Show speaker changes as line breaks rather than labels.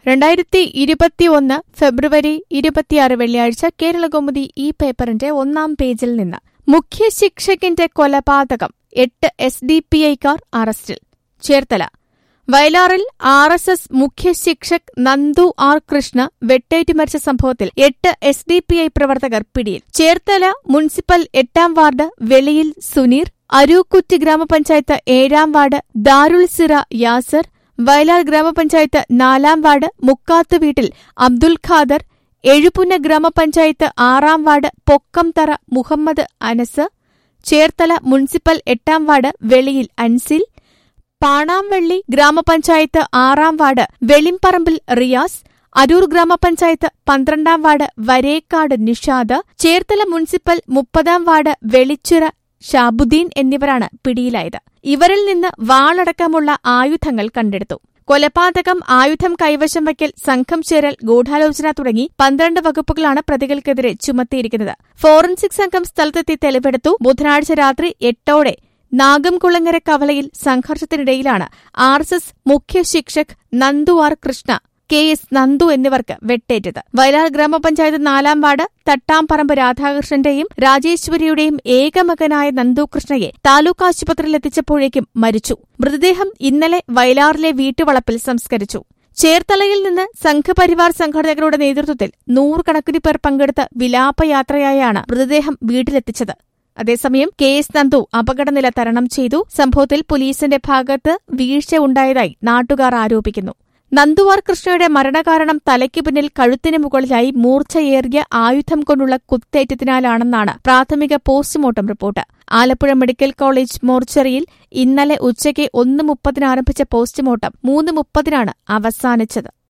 രണ്ടായിരത്തി ഇരുപത്തിയൊന്ന് ഫെബ്രുവരി ഇരുപത്തിയാറ് വെള്ളിയാഴ്ച കേരളകൗമുദി ഈ പേപ്പറിന്റെ ഒന്നാം പേജിൽ നിന്ന് മുഖ്യ ശിക്ഷകന്റെ കൊലപാതകം എട്ട് എസ് ഡി പി ഐക്കാർ അറസ്റ്റിൽ ചേർത്തല വയലാറിൽ ആർ എസ് എസ് മുഖ്യ ശിക്ഷക് നന്ദു ആർ കൃഷ്ണ വെട്ടേറ്റ് മരിച്ച സംഭവത്തിൽ എട്ട് എസ് ഡി പി ഐ പ്രവർത്തകർ പിടിയിൽ ചേർത്തല മുനിസിപ്പൽ എട്ടാം വാർഡ് വെളിയിൽ സുനീർ അരൂക്കുറ്റി ഗ്രാമപഞ്ചായത്ത് ഏഴാം വാർഡ് ദാരുൾ സിറ യാസർ വയലാർ ഗ്രാമപഞ്ചായത്ത് നാലാം വാർഡ് മുക്കാത്ത് വീട്ടിൽ അബ്ദുൽ ഖാദർ എഴുപുന്ന ഗ്രാമപഞ്ചായത്ത് ആറാം വാർഡ് പൊക്കംതറ മുഹമ്മദ് അനസ് ചേർത്തല മുനിസിപ്പൽ എട്ടാം വാർഡ് വെളിയിൽ അൻസിൽ പാണാംവള്ളി ഗ്രാമപഞ്ചായത്ത് ആറാം വാർഡ് വെളിമ്പറമ്പിൽ റിയാസ് അരൂർ ഗ്രാമപഞ്ചായത്ത് പന്ത്രണ്ടാം വാർഡ് വരേക്കാട് നിഷാദ് ചേർത്തല മുനിസിപ്പൽ മുപ്പതാം വാർഡ് വെളിച്ചിറ ഷാബുദ്ദീൻ എന്നിവരാണ് പിടിയിലായത് ഇവരിൽ നിന്ന് വാളടക്കമുള്ള ആയുധങ്ങൾ കണ്ടെടുത്തു കൊലപാതകം ആയുധം കൈവശം വയ്ക്കൽ സംഘം ചേരൽ ഗൂഢാലോചന തുടങ്ങി പന്ത്രണ്ട് വകുപ്പുകളാണ് പ്രതികൾക്കെതിരെ ചുമത്തിയിരിക്കുന്നത് ഫോറൻസിക് സംഘം സ്ഥലത്തെത്തി തെളിവെടുത്തു ബുധനാഴ്ച രാത്രി എട്ടോടെ നാഗംകുളങ്ങര കവലയിൽ സംഘർഷത്തിനിടയിലാണ് ആർ എസ് എസ് മുഖ്യ ശിക്ഷക് Nandu R Krishna K S Nandu എന്നിവർക്ക് വെട്ടേറ്റത് വയലാർ ഗ്രാമപഞ്ചായത്ത് നാലാം വാർഡ് തട്ടാംപറമ്പ് രാധാകൃഷ്ണന്റെയും രാജേശ്വരിയുടെയും ഏകമകനായ നന്ദു കൃഷ്ണയെ താലൂക്ക് ആശുപത്രിയിൽ എത്തിച്ചപ്പോഴേക്കും മരിച്ചു മൃതദേഹം ഇന്നലെ വയലാറിലെ വീട്ടുവളപ്പിൽ സംസ്കരിച്ചു ചേർത്തലയിൽ നിന്ന് സംഘപരിവാർ സംഘടനകളുടെ നേതൃത്വത്തിൽ നൂറുകണക്കിന് പേർ പങ്കെടുത്ത വിലാപയാത്രയായാണ് മൃതദേഹം വീട്ടിലെത്തിച്ചത് അതേസമയം കെ എസ് നന്ദു അപകടനില തരണം ചെയ്തു സംഭവത്തിൽ പോലീസിന്റെ ഭാഗത്ത് വീഴ്ച ഉണ്ടായതായി നാട്ടുകാർ ആരോപിക്കുന്നു നന്ദുവാർ കൃഷ്ണയുടെ മരണകാരണം തലയ്ക്ക് പിന്നിൽ കഴുത്തിന് മുകളിലായി മൂർച്ചയേറിയ ആയുധം കൊണ്ടുള്ള കുത്തേറ്റത്തിനാലാണെന്നാണ് പ്രാഥമിക postmortem report Alappuzha medical college മോർച്ചറിയിൽ ഇന്നലെ ഉച്ചയ്ക്ക് ഒന്ന് മുപ്പതിന് ആരംഭിച്ച പോസ്റ്റ്മോർട്ടം മൂന്ന് മുപ്പതിനാണ് അവസാനിച്ചത്